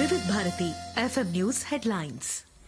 వివిధ Bharati FM news headlines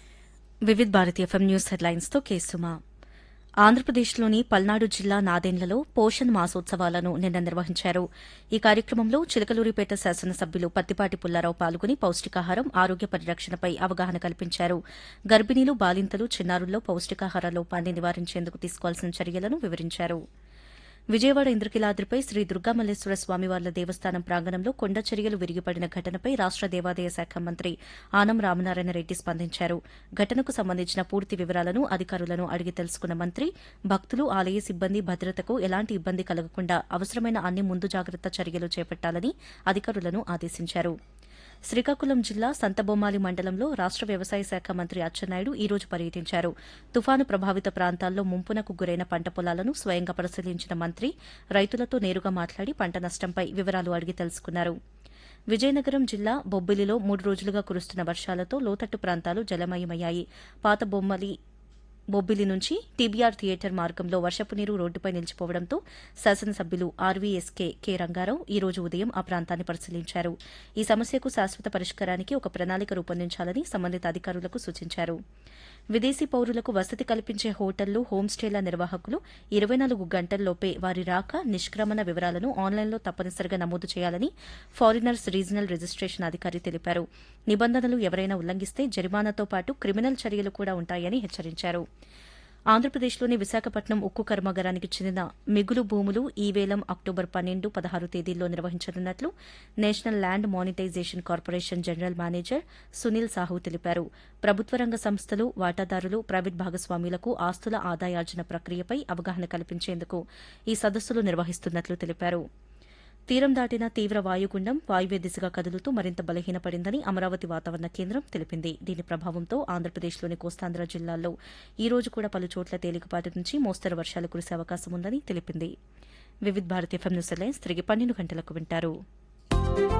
Vividh Bharati FM news headlines తో కేసుమా ఆంధ్రప్రదేశ్లోని పల్నాడు జిల్లా నాదెండ్లలో పోషణ్ మాసోత్సవాలను నిన్న నిర్వహించారు ఈ కార్యక్రమంలో చిలకలూరిపేట శాసనసభ్యులు పత్తిపాటి పుల్లారావు పాల్గొని పౌష్టికాహారం ఆరోగ్య పరిరక్షణపై అవగాహన కల్పించారు గర్భిణీలు బాలింతలు చిన్నారుల్లో పౌష్టికాహార లోపాన్ని నివారించేందుకు తీసుకోవాల్సిన చర్యలను వివరించారు విజయవాడ ఇంద్రకీలాద్రిపై శ్రీ దుర్గామల్లేశ్వర స్వామివార్ల దేవస్థానం ప్రాంగణంలో కొండ చర్యలు విరిగిపడిన ఘటనపై రాష్ట దేవాదాయ శాఖ మంత్రి ఆనం రామనారాయణ రెడ్డి స్పందించారు ఘటనకు సంబంధించిన పూర్తి వివరాలను అధికారులను అడిగి తెలుసుకున్న మంత్రి భక్తులు ఆలయ సిబ్బంది భద్రతకు ఎలాంటి ఇబ్బంది కలగకుండా అవసరమైన అన్ని ముందు జాగ్రత్త చర్యలు చేపట్టాలని అధికారులను ఆదేశించారు శ్రీకాకుళం జిల్లా సంతబొమ్మాలి మండలంలో రాష్ట వ్యవసాయ శాఖ మంత్రి అచ్చెన్నాయుడు ఈ రోజు పర్యటించారు తుఫాను ప్రభావిత ప్రాంతాల్లో ముంపునకు గురైన పంట పొలాలను స్వయంగా పరిశీలించిన మంత్రి రైతులతో నేరుగా మాట్లాడి పంట నష్టంపై వివరాలు అడిగి తెలుసుకున్నారు విజయనగరం జిల్లా బొబ్బిలిలో మూడు రోజులుగా కురుస్తున్న వర్షాలతో లోతట్టు ప్రాంతాలు జలమయమయ్యాయి పాత బొమ్మలి బొబ్బిలి నుంచి టీబీఆర్ థియేటర్ మార్గంలో వర్షపు నీరు రోడ్డుపై నిలిచిపోవడంతో శాసనసభ్యులు ఆర్వీఎస్కే కె రంగారావు ఈ రోజు ఉదయం ఆ ప్రాంతాన్ని పరిశీలించారు ఈ సమస్యకు శాశ్వత పరిష్కారానికి ఒక ప్రణాళిక రూపొందించాలని సంబంధిత అధికారులకు సూచించారు విదేశీ పౌరులకు వసతి కల్పించే హోటళ్లు హోంస్టేల నిర్వాహకులు ఇరవై నాలుగు గంటల్లోపే వారి రాక నిష్క్రమణ వివరాలను ఆన్లైన్లో తప్పనిసరిగా నమోదు చేయాలని ఫారినర్స్ రీజనల్ రిజిస్టేషన్ అధికారి తెలిపారు నిబంధనలు ఎవరైనా ఉల్లంఘిస్తే జరిమానాతో పాటు క్రిమినల్ చర్యలు కూడా ఉంటాయని హెచ్చరించారు ఆంధ్రప్రదేశ్లోని విశాఖపట్నం ఉక్కు కర్మాగారానికి చెందిన మిగులు భూములు ఈ వేలం అక్టోబర్ పన్నెండు పదహారు తేదీల్లో నిర్వహించనున్నట్లు national land monetization corporation general manager Sunil Sahu తెలిపారు ప్రభుత్వ రంగ సంస్థలు వాటాదారులు ప్రైవేట్ భాగస్వాములకు ఆస్తుల ఆదాయార్జన ప్రక్రియపై అవగాహన కల్పించేందుకు ఈ సదస్సులు నిర్వహిస్తున్నట్లు తెలిపారు తీరం దాటిన తీవ్ర వాయుగుండం వాయువ్య దిశగా కదులుతూ మరింత బలహీనపడిందని అమరావతి వాతావరణ కేంద్రం తెలిపింది దీని ప్రభావంతో ఆంధ్రప్రదేశ్లోని కోస్తాంధ్ర జిల్లాల్లో ఈ రోజు కూడా పలు చోట్ల తేలికపాటి నుంచి మోస్తరు వర్షాలు కురిసే అవకాశం ఉందని తెలిపింది Vividh Bharati FM news lines తిరిగి పన్నెండు గంటలకు వింటారు